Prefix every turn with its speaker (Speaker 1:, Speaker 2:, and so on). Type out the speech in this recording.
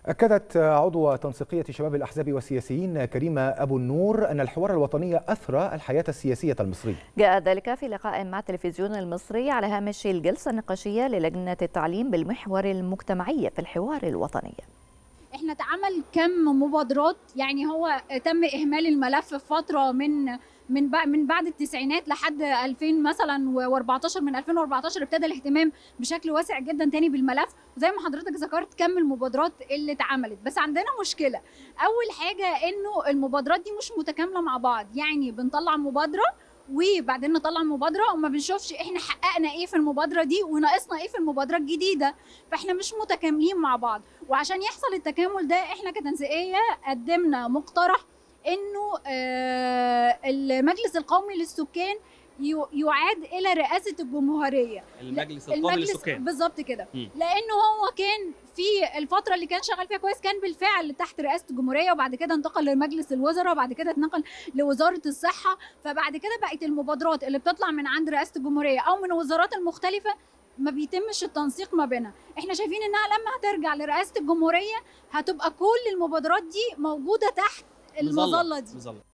Speaker 1: أكدت عضو تنسيقية شباب الأحزاب والسياسيين كريمة أبو النور أن الحوار الوطني أثرى الحياة السياسية المصرية
Speaker 2: جاء ذلك في لقاء مع التلفزيون المصري على هامش الجلسة النقاشية للجنة التعليم بالمحور المجتمعي في الحوار الوطني
Speaker 3: احنا اتعمل كم مبادرات يعني هو تم اهمال الملف في فتره من من من بعد التسعينات لحد 2000 مثلا و14 من 2014 ابتدى الاهتمام بشكل واسع جدا تاني بالملف وزي ما حضرتك ذكرت كم المبادرات اللي اتعملت بس عندنا مشكله اول حاجه انه المبادرات دي مش متكامله مع بعض يعني بنطلع مبادره وبعدين نطلع مبادره وما بنشوفش احنا حققنا ايه في المبادره دي وناقصنا ايه في المبادره الجديده فاحنا مش متكاملين مع بعض وعشان يحصل التكامل ده احنا كتنسيقيه قدمنا مقترح انه المجلس القومي للسكان يعاد الى رئاسه الجمهوريه
Speaker 4: المجلس القومي للسكان
Speaker 3: بالظبط كده لانه هو كان في الفتره اللي كان شغال فيها كويس كان بالفعل تحت رئاسه الجمهوريه وبعد كده انتقل لمجلس الوزراء وبعد كده اتنقل لوزاره الصحه فبعد كده بقت المبادرات اللي بتطلع من عند رئاسه الجمهوريه او من الوزارات المختلفه ما بيتمش التنسيق ما بينها احنا شايفين انها لما هترجع لرئاسه الجمهوريه هتبقى كل المبادرات دي موجوده تحت المظله دي
Speaker 4: مظلة.